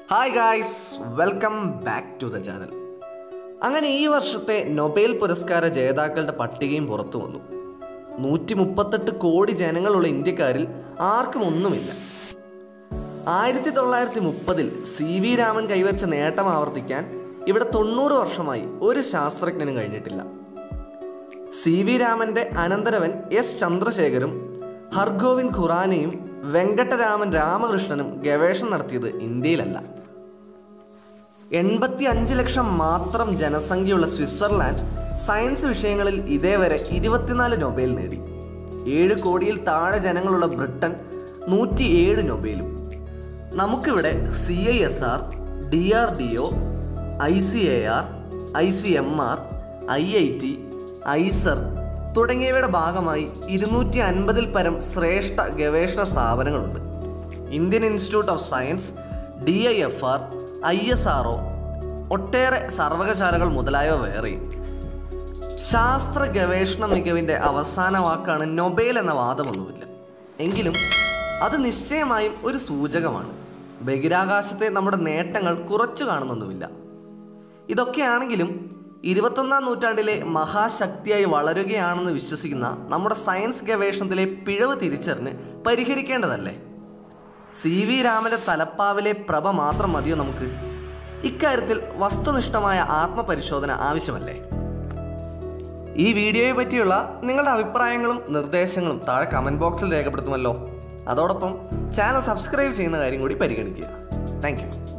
hi guys welcome back to the channel അങ്ങനെ ഈ വർഷത്തെ നൊബേൽ പുരസ്കാര ജേതാക്കളുടെ പട്ടികയും പുറത്തു വന്നു നൂറ്റി മുപ്പത്തെട്ട് കോടി ജനങ്ങളുള്ള ഇന്ത്യക്കാരിൽ ആർക്കും ഒന്നുമില്ല ആയിരത്തി തൊള്ളായിരത്തി മുപ്പതിൽ സി വി രാമൻ കൈവച്ച നേട്ടം ആവർത്തിക്കാൻ ഇവിടെ തൊണ്ണൂറ് വർഷമായി ഒരു ശാസ്ത്രജ്ഞനും കഴിഞ്ഞിട്ടില്ല സി വി രാമന്റെ അനന്തരവൻ എസ് ചന്ദ്രശേഖരും ഹർഗോവിന്ദ് ഖുറാനയും വെങ്കട്ടരാമൻ രാമകൃഷ്ണനും ഗവേഷണം നടത്തിയത് ഇന്ത്യയിലല്ല എൺപത്തി അഞ്ച് ലക്ഷം മാത്രം ജനസംഖ്യയുള്ള സ്വിറ്റ്സർലാൻഡ് സയൻസ് വിഷയങ്ങളിൽ ഇതേവരെ ഇരുപത്തിനാല് നൊബേൽ നേടി ഏഴ് കോടിയിൽ താഴെ ജനങ്ങളുള്ള ബ്രിട്ടൻ നൂറ്റി ഏഴ് നൊബേലും നമുക്കിവിടെ C I S R D R D O I C A R I C M R I I T IISER തുടങ്ങിയവയുടെ ഭാഗമായി ഇരുന്നൂറ്റി അൻപതിൽ പരം ശ്രേഷ്ഠ ഗവേഷണ സ്ഥാപനങ്ങളുണ്ട് Indian institute of science D I F R I S R O ഒട്ടേറെ സർവകശാലകൾ മുതലായവ വേറെയും ശാസ്ത്ര ഗവേഷണ മികവിൻ്റെ അവസാന വാക്കാണ് നൊബേൽ എന്ന വാദമൊന്നുമില്ല എങ്കിലും അത് നിശ്ചയമായും ഒരു സൂചകമാണ് ബഹിരാകാശത്തെ നമ്മുടെ നേട്ടങ്ങൾ കുറച്ചു കാണുന്നൊന്നുമില്ല ഇതൊക്കെയാണെങ്കിലും ഇരുപത്തൊന്നാം നൂറ്റാണ്ടിലെ മഹാശക്തിയായി വളരുകയാണെന്ന് വിശ്വസിക്കുന്ന നമ്മുടെ സയൻസ് ഗവേഷണത്തിലെ പിഴവ് തിരിച്ചറിഞ്ഞ് പരിഹരിക്കേണ്ടതല്ലേ സി വി രാമന്റെ തലപ്പാവിലെ പ്രഭ മാത്രം മതിയോ നമുക്ക് ഇക്കാര്യത്തിൽ വസ്തുനിഷ്ഠമായ ആത്മപരിശോധന ആവശ്യമല്ലേ ഈ വീഡിയോയെ പറ്റിയുള്ള നിങ്ങളുടെ അഭിപ്രായങ്ങളും നിർദ്ദേശങ്ങളും താഴെ കമൻറ്റ് ബോക്സിൽ രേഖപ്പെടുത്തുമല്ലോ അതോടൊപ്പം ചാനൽ സബ്സ്ക്രൈബ് ചെയ്യുന്ന കാര്യം കൂടി പരിഗണിക്കുക താങ്ക്